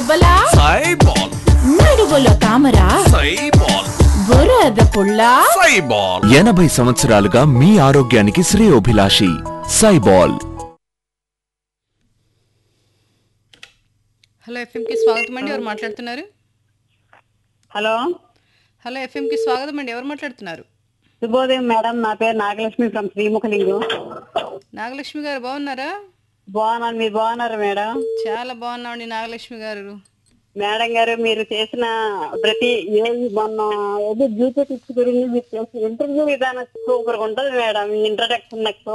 బొబ్బలా సైబాల్ నడువులో తామరా సైబాల్ బురద పుల్ల సైబాల్ ఎనభై సంవత్సరాలుగా మీ ఆరోగ్యానికి శ్రేయోభిలాషి సైబాల్ హలో ఎఫ్ఎంకి స్వాగతం అండి ఎవరు మాట్లాడుతున్నారు హలో హలో ఎఫ్ఎంకి స్వాగతం అండి ఎవరు మాట్లాడుతున్నారు శుభోదయం మేడం నా పేరు నాగలక్ష్మి ఫ్రమ్ శ్రీముఖలింగం నాగలక్ష్మి గారు బాగున్నారా బాగున్నాను మీరు బాగున్నారు మేడం చాలా బాగున్నామండి నాగలక్ష్మి గారు మేడం గారు మీరు చేసిన ప్రతి ఏది మొన్న ఏదో జీపీ టిప్స్ గురించి మీరు చేసిన ఇంటర్వ్యూ విధానం సూపర్ గా ఉంటుంది మేడం ఇంట్రడక్షన్ నాకు